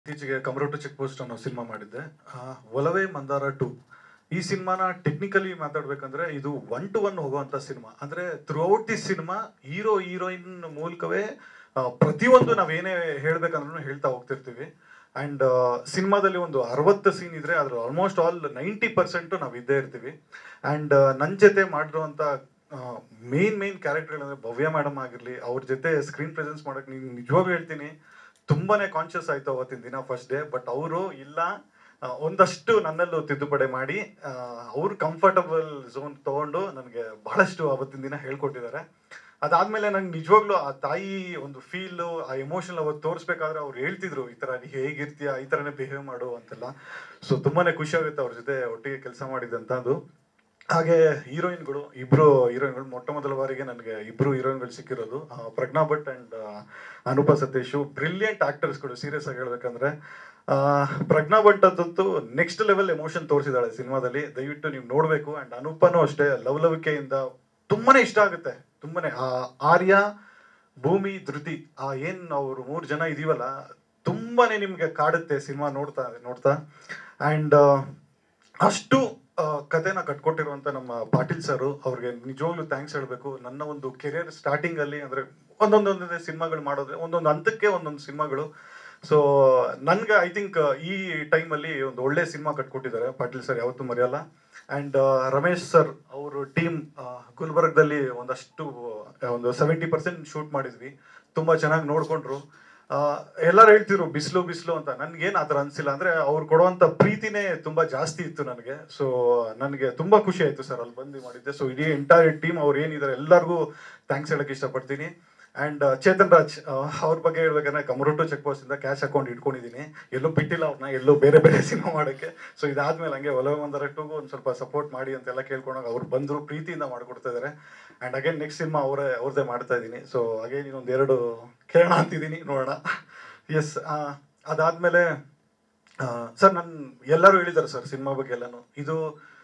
ಇತ್ತೀಚೆಗೆ Kamarottu check post ಅನ್ನೋ cinema ಮಾಡಿದ್ದೆ ಆ, ಒಲವೇ ಮಂದಾರ ಟು ಈ ಸಿನಿಮಾನ ಟೆಕ್ನಿಕಲಿ ಮಾತಾಡ್ಬೇಕಂದ್ರೆ ಇದು ಒನ್ ಟು ಒನ್ ಹೋಗುವಂತ ಸಿನಿಮಾ ಅಂದ್ರೆ throughout the cinema hero heroine ಮೂಲಕವೇ ಆ, ಪ್ರತಿಯೊಂದು ನಾವೇನೇ ಹೇಳ್ಬೇಕಂದ್ರೂ ಹೇಳ್ತಾ ಹೋಗ್ತಿರ್ತೀವಿ ಅಂಡ್ ಸಿನಿಮಾದಲ್ಲಿ ಒಂದು ಅರವತ್ತು ಸೀನ್ ಇದ್ರೆ ಅದ್ರ ಆಲ್ಮೋಸ್ಟ್ ಆಲ್ ನೈಂಟಿ ಪರ್ಸೆಂಟ್ ನಾವು ಇದ್ದೇ ಇರ್ತೀವಿ ಅಂಡ್ ನನ್ನ ಜೊತೆ ಮಾಡಿರುವಂತ ಮೇನ್ ಮೇನ್ ಕ್ಯಾರೆಕ್ಟರ್ಗಳಂದ್ರೆ ಭವ್ಯ ಮೇಡಮ್ ಆಗಿರ್ಲಿ ಅವ್ರ ಜೊತೆ ಸ್ಕ್ರೀನ್ ಪ್ರೆಸೆನ್ಸ್ ಮಾಡಕ್ ನೀವು ನಿಜವಾಗ್ಲೂ ಹೇಳ್ತೀನಿ ತುಂಬಾನೇ ಕಾನ್ಶಿಯಸ್ ಆಯ್ತು ಅವತ್ತಿನ ದಿನ ಫಸ್ಟ್ ಡೇ ಬಟ್ ಅವರು ಇಲ್ಲ ಆ, ಒಂದಷ್ಟು ನನ್ನಲ್ಲೂ ತಿದ್ದುಪಡಿ ಮಾಡಿ ಅವ್ರು ಕಂಫರ್ಟಬಲ್ ಝೋನ್ ತಗೊಂಡು ನನಗೆ ಬಹಳಷ್ಟು ಅವತ್ತಿನ ದಿನ ಹೇಳ್ಕೊಟ್ಟಿದ್ದಾರೆ ಅದಾದ್ಮೇಲೆ ನಂಗೆ ನಿಜವಾಗ್ಲೂ ಆ ತಾಯಿ ಒಂದು ಫೀಲ್ ಆ ಎಮೋಷನ್ ಅವತ್ತು ತೋರಿಸ್ಬೇಕಾದ್ರೆ ಅವ್ರು ಹೇಳ್ತಿದ್ರು ಈ ತರ ನೀ ಹೇಗಿರ್ತೀಯ ಈ ತರನೇ ಬಿಹೇವ್ ಮಾಡು ಅಂತೆಲ್ಲ ಸೊ ತುಂಬಾನೇ ಖುಷಿ ಆಗುತ್ತೆ ಅವ್ರ ಜೊತೆ ಒಟ್ಟಿಗೆ ಕೆಲಸ ಮಾಡಿದಂತದ್ದು ಹಾಗೆ ಹೀರೋಯಿನ್ಗಳು ಇಬ್ರು ಹೀರೋಯಿನ್ಗಳು ಮೊಟ್ಟ ಮೊದಲ ಬಾರಿಗೆ ನನಗೆ ಇಬ್ರು ಹೀರೋಯಿನ್ಗಳು ಸಿಕ್ಕಿರೋದು ಆ, ಪ್ರಜ್ಞಾ ಭಟ್ ಅಂಡ್ ಅನುಪ ಸತೀಶು ಬ್ರಿಲಿಯಂಟ್ ಆಕ್ಟರ್ಸ್ಗಳು ಸೀರಿಯಸ್ ಆಗಿ ಹೇಳ್ಬೇಕಂದ್ರೆ ಆ, ಪ್ರಜ್ಞಾ ಭಟ್ ಅಂತಂತೂ ನೆಕ್ಸ್ಟ್ ಲೆವೆಲ್ ಎಮೋಷನ್ ತೋರಿಸಿದಾಳೆ ಸಿನಿಮಾದಲ್ಲಿ ದಯವಿಟ್ಟು ನೀವು ನೋಡ್ಬೇಕು ಅಂಡ್ ಅನುಪನೂ ಅಷ್ಟೇ ಲವಲವಿಕೆಯಿಂದ ತುಂಬಾನೇ ಇಷ್ಟ ಆಗುತ್ತೆ ತುಂಬಾನೇ ಆ ಆರ್ಯ ಭೂಮಿ ಧೃತಿ ಆ ಏನ್ ಅವ್ರು ಮೂರ್ ಜನ ಇದೀವಲ್ಲ ತುಂಬಾನೇ ನಿಮ್ಗೆ ಕಾಡುತ್ತೆ ಸಿನಿಮಾ ನೋಡ್ತಾ ನೋಡ್ತಾ ಅಂಡ್ ಅಷ್ಟು ಆ, ಕಥೆನ ಕಟ್ಕೊಟ್ಟಿರುವಂತ ನಮ್ಮ ಪಾಟೀಲ್ ಸರ್ ಅವ್ರಿಗೆ ನಿಜವಾಗ್ಲೂ ಥ್ಯಾಂಕ್ಸ್ ಹೇಳ್ಬೇಕು ನನ್ನ ಒಂದು ಕೆರಿಯರ್ ಸ್ಟಾರ್ಟಿಂಗ್ ಅಲ್ಲಿ ಅಂದ್ರೆ ಒಂದೊಂದೊಂದೇ ಸಿನಿಮಾಗಳು ಮಾಡೋದ್ರೆ ಒಂದೊಂದು ಹಂತಕ್ಕೆ ಒಂದೊಂದು ಸಿನಿಮಾಗಳು ಸೊ ನನ್ಗೆ ಐ ಥಿಂಕ್ ಈ ಟೈಮಲ್ಲಿ ಒಂದು ಒಳ್ಳೆ ಸಿನಿಮಾ ಕಟ್ಕೊಟ್ಟಿದ್ದಾರೆ ಪಾಟೀಲ್ ಸರ್ ಯಾವತ್ತೂ ಮರೆಯಲ್ಲ ಅಂಡ್ ರಮೇಶ್ ಸರ್ ಅವರು ಟೀಮ್ ಗುಲ್ಬರ್ಗದಲ್ಲಿ ಒಂದಷ್ಟು ಆ, ಒಂದು ಸೆವೆಂಟಿ ಪರ್ಸೆಂಟ್ ಶೂಟ್ ಮಾಡಿದ್ವಿ ತುಂಬಾ ಚೆನ್ನಾಗಿ ನೋಡ್ಕೊಂಡ್ರು ಆ, ಎಲ್ಲರೂ ಹೇಳ್ತಿರು ಬಿಸಿಲು ಬಿಸಿಲು ಅಂತ ನನ್ಗೇನ್ ಆತರ ಅನ್ಸಿಲ್ಲ ಅಂದ್ರೆ ಅವ್ರು ಕೊಡುವಂತ ಪ್ರೀತಿನೇ ತುಂಬಾ ಜಾಸ್ತಿ ಇತ್ತು ನನಗೆ ಸೊ ನನಗೆ ತುಂಬಾ ಖುಷಿ ಆಯ್ತು ಸರ್ ಅಲ್ಲಿ ಬಂದು ಮಾಡಿದ್ದೆ ಸೊ ಇಡೀ ಎಂಟೈರ್ ಟೀಮ್ ಅವ್ರು ಏನಿದ್ದಾರೆ ಎಲ್ಲರಿಗೂ ಥ್ಯಾಂಕ್ಸ್ ಹೇಳಕ್ ಇಷ್ಟಪಡ್ತೀನಿ ಅಂಡ್ ಚೇತನ್ ರಾಜ್ ಆ, ಅವ್ರ ಬಗ್ಗೆ ಹೇಳ್ಬೇಕಂದ್ರೆ ಕಮರೋಟು ಚೆಕ್ ಪೋಸ್ಟ್ ಇಂದ ಕ್ಯಾಶ್ ಅಕೌಂಟ್ ಇಟ್ಕೊಂಡಿದ್ದೀನಿ ಎಲ್ಲೂ ಬಿಟ್ಟಿಲ್ಲ ಅವ್ರನ್ನ ಎಲ್ಲೂ ಬೇರೆ ಬೇರೆ ಸಿನಿಮಾ ಮಾಡಕ್ಕೆ ಸೊ ಇದಾದ್ಮೇಲೆ ಹಂಗೆ ಒಲವೆ ಒಂದರ ಟೂಗೂ ಒಂದು ಸ್ವಲ್ಪ ಸಪೋರ್ಟ್ ಮಾಡಿ ಅಂತೆಲ್ಲ ಕೇಳ್ಕೊಂಡಾಗ ಅವ್ರು ಬಂದ್ರು ಪ್ರೀತಿಯಿಂದ ಮಾಡ್ಕೊಡ್ತಾ ಇದಾರೆ ಅಂಡ್ ಅಗೇನ್ ನೆಕ್ಸ್ಟ್ ಸಿನಿಮಾ ಅವರೇ ಅವ್ರದ್ದೇ ಮಾಡ್ತಾ ಇದ್ದೀನಿ ಸೊ ಅಗೇನ್ ಇನ್ನೊಂದು ಎರಡು ಕೇಳೋಣ ಅಂತಿದ್ದೀನಿ ನೋಡೋಣ ಎಸ್ ಅದಾದ್ಮೇಲೆ ಸರ್ ನನ್ ಎಲ್ಲರೂ ಹೇಳಿದ್ದಾರೆ ಸರ್ ಸಿನಿಮಾ ಬಗ್ಗೆ ಎಲ್ಲಾನು ಇದು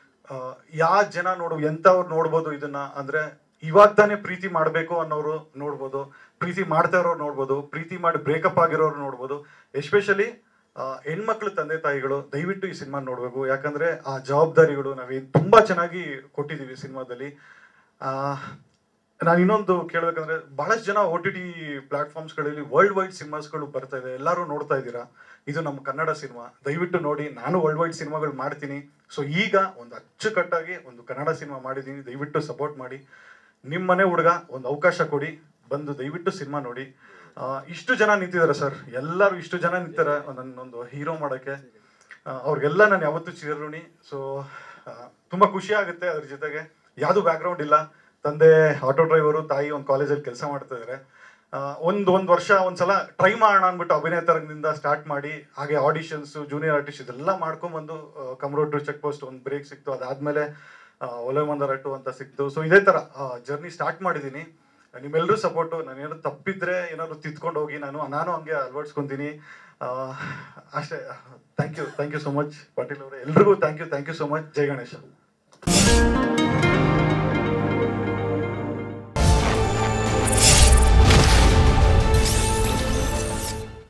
ಯಾ ಜನ ನೋಡು ಎಂತವ್ರು ನೋಡ್ಬೋದು ಇದನ್ನ ಅಂದ್ರೆ ಇವಾಗ ತಾನೇ ಪ್ರೀತಿ ಮಾಡ್ಬೇಕು ಅನ್ನೋರು ನೋಡ್ಬೋದು ಪ್ರೀತಿ ಮಾಡ್ತಾ ಇರೋರು ನೋಡ್ಬೋದು ಪ್ರೀತಿ ಮಾಡಿ ಬ್ರೇಕಪ್ ಆಗಿರೋರು ನೋಡ್ಬೋದು ಎಸ್ಪೆಷಲಿ ಹೆಣ್ಮಕ್ಳು ತಂದೆ ತಾಯಿಗಳು ದಯವಿಟ್ಟು ಈ ಸಿನಿಮಾ ನೋಡ್ಬೇಕು ಯಾಕಂದ್ರೆ ಆ ಜವಾಬ್ದಾರಿಗಳು ನಾವೇ ತುಂಬಾ ಚೆನ್ನಾಗಿ ಕೊಟ್ಟಿದೀವಿ ಸಿನಿಮಾದಲ್ಲಿ ಆ ನಾನು ಇನ್ನೊಂದು ಕೇಳ್ಬೇಕಂದ್ರೆ ಬಹಳಷ್ಟು ಜನ ಓ ಟಿ ಟಿ ಪ್ಲಾಟ್ಫಾರ್ಮ್ಸ್ಗಳಲ್ಲಿ ವರ್ಲ್ಡ್ ವೈಡ್ ಸಿನಿಮಾಸ್ಗಳು ಬರ್ತಾ ಇದೆ ಎಲ್ಲರೂ ನೋಡ್ತಾ ಇದ್ದೀರಾ ಇದು ನಮ್ಮ ಕನ್ನಡ ಸಿನಿಮಾ ದಯವಿಟ್ಟು ನೋಡಿ ನಾನು ವರ್ಲ್ಡ್ ವೈಡ್ ಸಿನಿಮಾಗಳು ಮಾಡ್ತೀನಿ ಸೊ ಈಗ ಒಂದು ಅಚ್ಚುಕಟ್ಟಾಗಿ ಒಂದು ಕನ್ನಡ ಸಿನಿಮಾ ಮಾಡಿದ್ದೀನಿ ದಯವಿಟ್ಟು ಸಪೋರ್ಟ್ ಮಾಡಿ ನಿಮ್ಮ ಮನೆ ಹುಡುಗ ಒಂದು ಅವಕಾಶ ಕೊಡಿ ಬಂದು ದಯವಿಟ್ಟು ಸಿನಿಮಾ ನೋಡಿ ಆ, ಇಷ್ಟು ಜನ ನಿಂತಿದ್ದಾರೆ ಸರ್ ಎಲ್ಲರೂ ಇಷ್ಟು ಜನ ನಿಂತಾರೆ ನನ್ನೊಂದು ಹೀರೋ ಮಾಡೋಕ್ಕೆ ಆ, ಅವ್ರಿಗೆಲ್ಲ ನಾನು ಯಾವತ್ತೂ ಚಿರಋಣಿ ಸೊ ತುಂಬಾ ಖುಷಿ ಆಗುತ್ತೆ ಅದ್ರ ಜೊತೆಗೆ ಯಾವುದು ಬ್ಯಾಕ್ಗ್ರೌಂಡ್ ಇಲ್ಲ ತಂದೆ ಆಟೋ ಡ್ರೈವರು ತಾಯಿ ಒಂದು ಕಾಲೇಜಲ್ಲಿ ಕೆಲಸ ಮಾಡ್ತಾ ಇದ್ದಾರೆ ಒಂದು ಒಂದು ವರ್ಷ ಒಂದ್ಸಲ ಟ್ರೈ ಮಾಡೋಣ ಅಂದ್ಬಿಟ್ಟು ಅಭಿನಯ ತರಂಗದಿಂದ ಸ್ಟಾರ್ಟ್ ಮಾಡಿ ಹಾಗೆ ಆಡಿಷನ್ಸ್ ಜೂನಿಯರ್ ಆರ್ಟಿಸ್ಟ್ ಇದೆಲ್ಲ ಮಾಡ್ಕೊಂಡ್ಬಂದು ಕಮರೋಟು ಚೆಕ್ ಪೋಸ್ಟ್ ಒಂದು ಬ್ರೇಕ್ ಸಿಕ್ತು ಅದಾದ್ಮೇಲೆ ಆ, ಒಲೆ ಮಂದರಟ್ಟು ಅಂತ ಸಿಕ್ತು ಸೊ ಇದೇ ತರ ಜರ್ನಿ ಸ್ಟಾರ್ಟ್ ಮಾಡಿದ್ದೀನಿ ನಿಮ್ಮೆಲ್ಲರೂ ಸಪೋರ್ಟು ನಾನು ಏನಾದ್ರು ತಪ್ಪಿದ್ರೆ ಏನಾದ್ರು ತಿದ್ಕೊಂಡು ಹೋಗಿ ನಾನು ನಾನು ಹಂಗೆ ಅಳವಡಿಸ್ಕೊಂತೀನಿ ಆ, ಅಷ್ಟೇ thank you thank you so much Patil ಅವರೇ ಎಲ್ರಿಗೂ thank you thank you so much ಜೈ ಗಣೇಶ